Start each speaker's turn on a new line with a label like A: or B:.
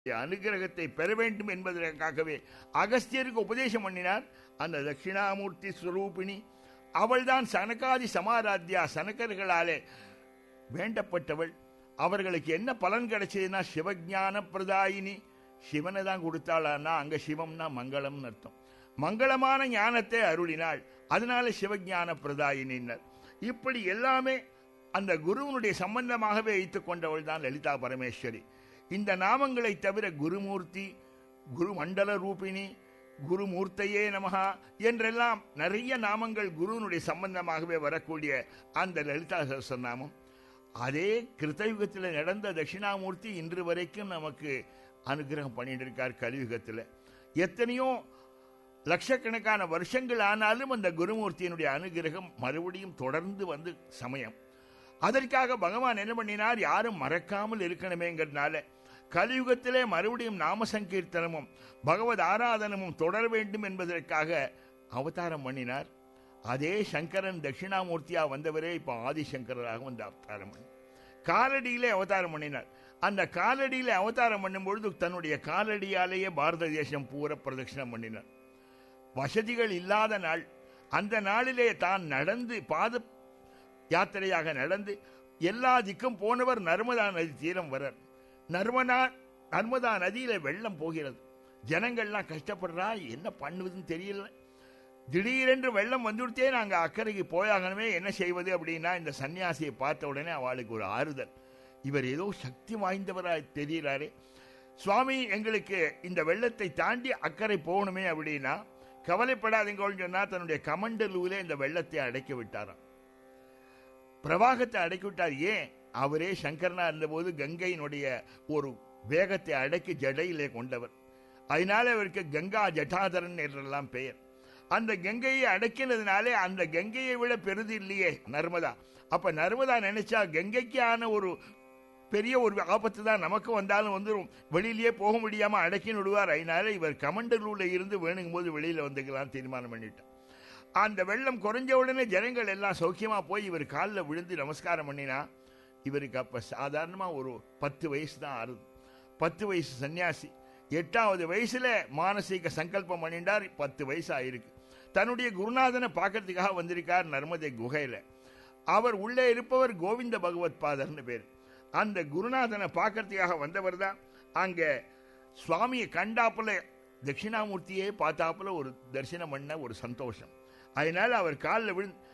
A: அனுகிரகத்தை பெற வேண்டும் என்பதற்காகவே அகஸ்தியருக்கு உபதேசம் பண்ணினார் அந்த தட்சிணாமூர்த்தி ஸ்வரூபிணி அவள்தான் சனகாதி சமாராத்யா சனகர்களாலே வேண்டப்பட்டவள் அவர்களுக்கு என்ன பலன் கிடைச்சதுன்னா சிவஞான பிரதாயினி சிவனை தான் கொடுத்தாளான்னா அங்க சிவம்னா மங்களம்னு அர்த்தம் மங்களமான ஞானத்தை அருளினாள் அதனால சிவஞான பிரதாயினின்னர் இப்படி எல்லாமே அந்த குருவனுடைய சம்பந்தமாகவே வைத்துக் கொண்டவள் தான் லலிதா பரமேஸ்வரி இந்த நாமங்களை தவிர குருமூர்த்தி குரு மண்டல ரூபிணி குருமூர்த்தையே நமகா என்றெல்லாம் நிறைய நாமங்கள் குருவனுடைய சம்பந்தமாகவே வரக்கூடிய அந்த லலிதா சகஸ்ரநாமம் அதே கிருத்தயுகத்தில் நடந்த தட்சிணாமூர்த்தி இன்று வரைக்கும் நமக்கு அனுகிரகம் பண்ணிட்டு இருக்கார் கலியுகத்தில் எத்தனையோ லட்சக்கணக்கான வருஷங்கள் ஆனாலும் அந்த குருமூர்த்தியினுடைய அனுகிரகம் மறுபடியும் தொடர்ந்து வந்து சமயம் அதற்காக பகவான் என்ன பண்ணினார் யாரும் மறக்காமல் இருக்கணுமேங்கிறதுனால கலியுகத்திலே மறுபடியும் நாம சங்கீர்த்தனமும் பகவத் ஆராதனமும் தொடர வேண்டும் என்பதற்காக அவதாரம் பண்ணினார் அதே சங்கரன் தட்சிணாமூர்த்தியா வந்தவரே இப்ப ஆதிசங்கராக வந்து அவதாரம் பண்ணி காலடியிலே அவதாரம் பண்ணினார் அந்த காலடியில அவதாரம் பண்ணும் பொழுது தன்னுடைய காலடியாலேயே பாரத தேசம் பூர பிரதட்சிணம் பண்ணினார் வசதிகள் இல்லாத நாள் அந்த நாளிலே தான் நடந்து பாத யாத்திரையாக நடந்து எல்லா திக்கும் போனவர் நர்மதா நதி தீரம் வரார் நர்மதா நர்மதா நதியில வெள்ளம் போகிறது ஜனங்கள்லாம் கஷ்டப்படுறா என்ன பண்ணுவதுன்னு தெரியல திடீரென்று வெள்ளம் வந்துவிட்டே நாங்க அக்கறைக்கு போயாகணுமே என்ன செய்வது அப்படின்னா இந்த சன்னியாசியை பார்த்த உடனே அவளுக்கு ஒரு ஆறுதல் இவர் ஏதோ சக்தி வாய்ந்தவராக தெரிகிறாரே சுவாமி எங்களுக்கு இந்த வெள்ளத்தை தாண்டி அக்கறை போகணுமே அப்படின்னா கவலைப்படாதீங்கன்னு சொன்னா தன்னுடைய கமண்டலூல இந்த வெள்ளத்தை அடைக்க விட்டாராம் பிரவாகத்தை அடக்கி விட்டார் ஏன் அவரே சங்கரனா இருந்தபோது கங்கையினுடைய ஒரு வேகத்தை அடக்கி ஜடையிலே கொண்டவர் அதனால அவருக்கு கங்கா ஜட்டாதரன் என்றெல்லாம் பெயர் அந்த கங்கையை அடக்கினதுனாலே அந்த கங்கையை விட பெருது இல்லையே நர்மதா அப்ப நர்மதா நினைச்சா கங்கைக்கு ஆன ஒரு பெரிய ஒரு ஆபத்து தான் நமக்கு வந்தாலும் வந்துடும் வெளியிலேயே போக முடியாம அடக்கி விடுவார் அதனால இவர் கமண்டலூர்ல இருந்து வேணுங்கும் போது வெளியில வந்துக்கலாம் தீர்மானம் பண்ணிட்டார் அந்த வெள்ளம் குறைஞ்ச உடனே ஜனங்கள் எல்லாம் சௌக்கியமா போய் இவர் காலில் விழுந்து நமஸ்காரம் பண்ணினா இவருக்கு அப்ப சாதாரணமா ஒரு பத்து வயசு தான் ஆறுது பத்து வயசு சன்னியாசி எட்டாவது வயசுல மானசீக சங்கல்பம் பண்ணிட்டார் பத்து வயசு ஆயிருக்கு தன்னுடைய குருநாதனை பார்க்கறதுக்காக வந்திருக்கார் நர்மதை குகையில அவர் உள்ளே இருப்பவர் கோவிந்த பகவத் பாதர்னு பேர் அந்த குருநாதனை பார்க்கறதுக்காக வந்தவர் தான் அங்க சுவாமியை கண்டாப்புல தட்சிணாமூர்த்தியே பார்த்தாப்புல ஒரு தரிசனம் பண்ண ஒரு சந்தோஷம் அதனால அவர் காலில் விழுந்து